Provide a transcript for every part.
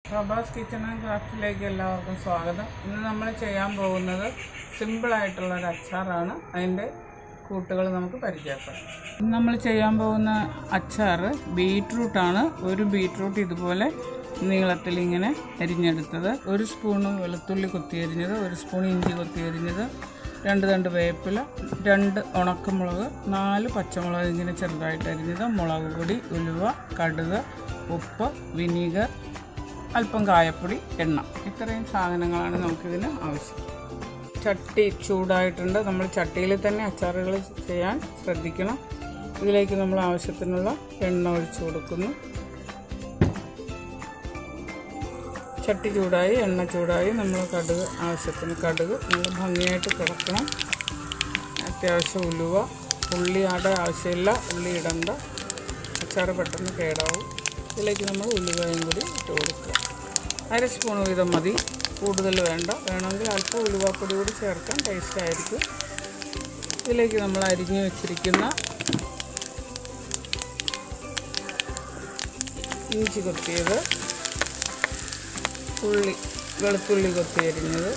Prabhas kitchen and ക്രാഫ്റ്റിലേക്ക് എല്ലാവർക്കും സ്വാഗതം ഇന്ന് നമ്മൾ ചെയ്യാൻ പോകുന്നത് സിമ്പിളായിട്ടുള്ള ഒരു അച്ചാറാണ് അതിൻ്റെ കൂട്ടുകൾ നമുക്ക് പരിചയപ്പെടാം ഇന്ന് നമ്മൾ ചെയ്യാൻ പോകുന്ന അച്ചാർ ബീട്രൂട്ടാണ് ഒരു ബീട്രൂട്ട് ഇതുപോലെ നീളത്തിൽ ഇങ്ങനെ അരിഞ്ഞെടുത്തത് ഒരു സ്പൂണ് വെളുത്തുള്ളി കൊത്തിയരിഞ്ഞത് ഒരു സ്പൂൺ ഇഞ്ചി കൊത്തിയരിഞ്ഞത് രണ്ട് രണ്ട് വേപ്പില രണ്ട് ഉണക്കമുളക് നാല് പച്ചമുളക് ഇങ്ങനെ ചെറുതായിട്ട് അരിഞ്ഞത് മുളക് പൊടി ഉലുവ കടുക് ഉപ്പ് വിനീഗർ അല്പം കായപ്പൊടി എണ്ണ ഇത്രയും സാധനങ്ങളാണ് നമുക്കിതിന് ആവശ്യം ചട്ടി ചൂടായിട്ടുണ്ട് നമ്മൾ ചട്ടിയിൽ തന്നെ അച്ചാറുകൾ ചെയ്യാൻ ശ്രദ്ധിക്കണം ഇതിലേക്ക് നമ്മൾ ആവശ്യത്തിനുള്ള എണ്ണ ഒഴിച്ചു കൊടുക്കുന്നു ചട്ടി ചൂടായി എണ്ണ ചൂടായി നമ്മൾ കടുക് ആവശ്യത്തിന് കടുക് നല്ല ഭംഗിയായിട്ട് കിടക്കണം അത്യാവശ്യം ഉലുവ ഉള്ളിയുടെ ആവശ്യമില്ല ഉള്ളി ഇടണ്ട അച്ചാറ് പെട്ടെന്ന് കേടാവും ഇതിലേക്ക് നമ്മൾ ഉലുവയും കൂടി ഇട്ട് കൊടുക്കുക അര സ്പൂൺ വീതം മതി കൂടുതൽ വേണ്ട വേണമെങ്കിൽ അല്പം ഉലുവാപ്പൊടി കൂടി ചേർക്കാൻ ടേസ്റ്റ് ആയിരിക്കും ഇതിലേക്ക് നമ്മൾ അരിഞ്ഞു വെച്ചിരിക്കുന്ന ഇഞ്ചി കൊത്തിയത് ഉള്ളി വെളുത്തുള്ളി കൊത്തി അരിഞ്ഞത്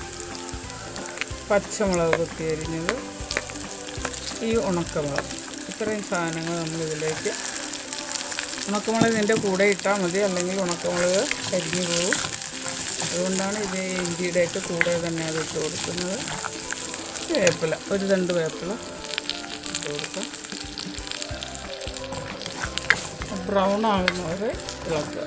പച്ചമുളക് കൊത്തി അരിഞ്ഞത് ഈ ഉണക്കമുളക് ഇത്രയും സാധനങ്ങൾ നമ്മൾ ഇതിലേക്ക് ഉണക്കമുളക് ഇതിൻ്റെ കൂടെ ഇട്ടാൽ മതി അല്ലെങ്കിൽ ഉണക്കമുളക് കരിഞ്ഞു പോകും അതുകൊണ്ടാണ് ഇത് ഇഞ്ചിയുടെയൊക്കെ കൂടെ തന്നെ അത് ഇട്ട് കൊടുക്കുന്നത് വേപ്പില ഒരു രണ്ട് വേപ്പില ഇട്ട് കൊടുക്കാം ബ്രൗൺ ആകുന്നവരെ ഇളക്കുക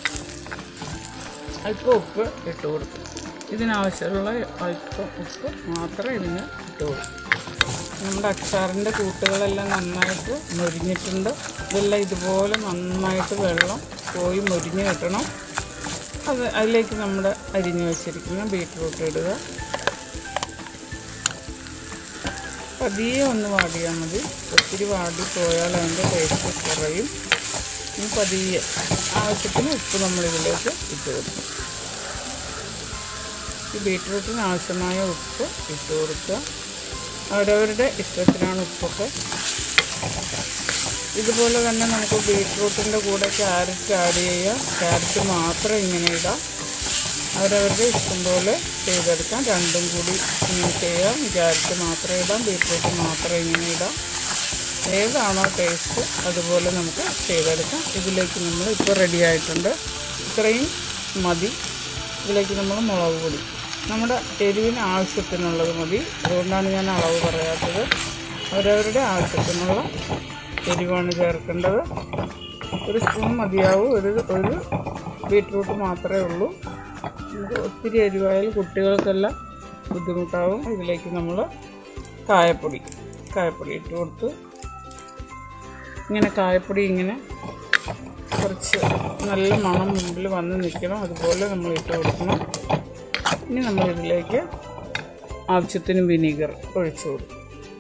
അല്പം ഉപ്പ് ഇട്ട് കൊടുക്കും ഇതിനാവശ്യമുള്ള അല്പം ഉപ്പ് മാത്രം ഇതിന് ഇട്ട് കൊടുക്കും നമ്മുടെ അച്ചാറിൻ്റെ കൂട്ടുകളെല്ലാം നന്നായിട്ട് മൊരിഞ്ഞിട്ടുണ്ട് ഇതെല്ലാം ഇതുപോലെ നന്നായിട്ട് വെള്ളം പോയി മൊരിഞ്ഞ് കിട്ടണം അത് അതിലേക്ക് നമ്മുടെ അരിഞ്ഞു വെച്ചിരിക്കുന്ന ബീറ്റ്റൂട്ട് ഇടുക പതിയെ ഒന്ന് വാടിയാൽ മതി ഒത്തിരി വാടി പോയാൽ അതിൻ്റെ ടേസ്റ്റ് കുറയും ഇനി പതിയെ ആവശ്യത്തിന് ഉപ്പ് നമ്മൾ ഇതിലേക്ക് ഇട്ട് കൊടുക്കും ഈ ബീറ്റ്റൂട്ടിന് ആവശ്യമായ ഉപ്പ് ഇട്ട് കൊടുക്കുക അവരവരുടെ ഇഷ്ടത്തിനാണ് ഉപ്പൊക്കെ ഇതുപോലെ തന്നെ നമുക്ക് ബീറ്റ്റൂട്ടിൻ്റെ കൂടെ ക്യാരറ്റ് ആഡ് ചെയ്യാം ക്യാരറ്റ് മാത്രം ഇങ്ങനെ ഇടാം അവരവരുടെ ഇഷ്ടം പോലെ ചെയ്തെടുക്കാം രണ്ടും കൂടി ഇങ്ങനെ ചെയ്യാം ക്യാരറ്റ് മാത്രം ഇടാം ബീറ്റ്റൂട്ട് മാത്രം ഇങ്ങനെ ഇടാം ഏതാണോ ടേസ്റ്റ് അതുപോലെ നമുക്ക് ചെയ്തെടുക്കാം ഇതിലേക്ക് നമ്മൾ ഇപ്പോൾ റെഡി ആയിട്ടുണ്ട് ഇത്രയും മതി ഇതിലേക്ക് നമ്മൾ മുളക് പൊടി നമ്മുടെ എരിവിന് ആവശ്യത്തിനുള്ളത് മതി അതുകൊണ്ടാണ് ഞാൻ അളവ് പറയാത്തത് അവരവരുടെ ആവശ്യത്തിനുള്ള എരിവാണ് ചേർക്കേണ്ടത് ഒരു സ്പൂൺ മതിയാവും ഒരു ഒരു ബീട്രൂട്ട് മാത്രമേ ഉള്ളൂ നമുക്ക് ഒത്തിരി എരിവായാൽ കുട്ടികൾക്കെല്ലാം ബുദ്ധിമുട്ടാവും ഇതിലേക്ക് നമ്മൾ കായപ്പൊടി കായപ്പൊടി ഇട്ട് കൊടുത്ത് ഇങ്ങനെ കായപ്പൊടി ഇങ്ങനെ കുറച്ച് നല്ല മണം മുമ്പിൽ വന്ന് നിൽക്കണം അതുപോലെ നമ്മൾ ഇട്ട് കൊടുക്കണം ഇനി നമ്മൾ ഇതിലേക്ക് ആവശ്യത്തിന് വിനീഗർ ഒഴിച്ചു കൊടുക്കും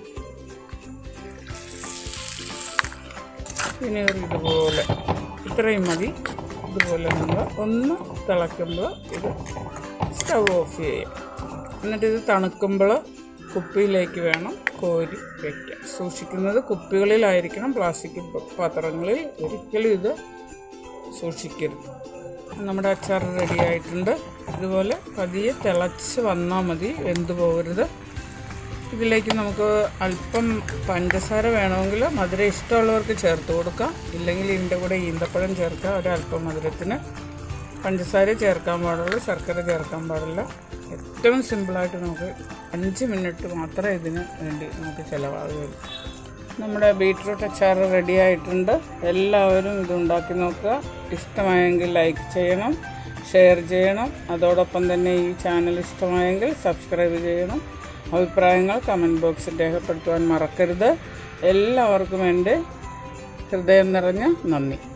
വിനീഗർ ഇതുപോലെ ഇത്രയും മതി ഇതുപോലെ നമ്മൾ ഒന്ന് തിളയ്ക്കുമ്പോൾ ഇത് സ്റ്റവ് ഓഫ് ചെയ്യാം എന്നിട്ട് ഇത് തണുക്കുമ്പോൾ കുപ്പിയിലേക്ക് വേണം കോരി വയ്ക്കാം സൂക്ഷിക്കുന്നത് കുപ്പികളിലായിരിക്കണം പ്ലാസ്റ്റിക് പാത്രങ്ങളിൽ ഒരിക്കലും ഇത് സൂക്ഷിക്കരുത് നമ്മുടെ അച്ചാർ റെഡി ആയിട്ടുണ്ട് ഇതുപോലെ പതിയെ തിളച്ച് വന്നാൽ മതി വെന്ത് പോകരുത് ഇതിലേക്ക് നമുക്ക് അല്പം പഞ്ചസാര വേണമെങ്കിൽ മധുരം ഇഷ്ടമുള്ളവർക്ക് ചേർത്ത് കൊടുക്കാം ഇല്ലെങ്കിൽ ഇതിൻ്റെ കൂടെ ഈന്തപ്പഴം ചേർക്കാം ഒരല്പം മധുരത്തിന് പഞ്ചസാര ചേർക്കാൻ പാടുള്ളൂ ശർക്കര ചേർക്കാൻ പാടില്ല ഏറ്റവും സിമ്പിളായിട്ട് നമുക്ക് അഞ്ച് മിനിറ്റ് മാത്രമേ ഇതിന് വേണ്ടി നമുക്ക് ചിലവാകുകയുള്ളൂ നമ്മുടെ ബീട്രൂട്ട് അച്ചാർ റെഡി ആയിട്ടുണ്ട് എല്ലാവരും ഇത് ഉണ്ടാക്കി നോക്കുക ഇഷ്ടമായെങ്കിൽ ലൈക്ക് ചെയ്യണം ഷെയർ ചെയ്യണം അതോടൊപ്പം തന്നെ ഈ ചാനൽ ഇഷ്ടമായെങ്കിൽ സബ്സ്ക്രൈബ് ചെയ്യണം അഭിപ്രായങ്ങൾ കമൻറ്റ് ബോക്സിൽ രേഖപ്പെടുത്തുവാൻ മറക്കരുത് എല്ലാവർക്കും എൻ്റെ ഹൃദയം നിറഞ്ഞ നന്ദി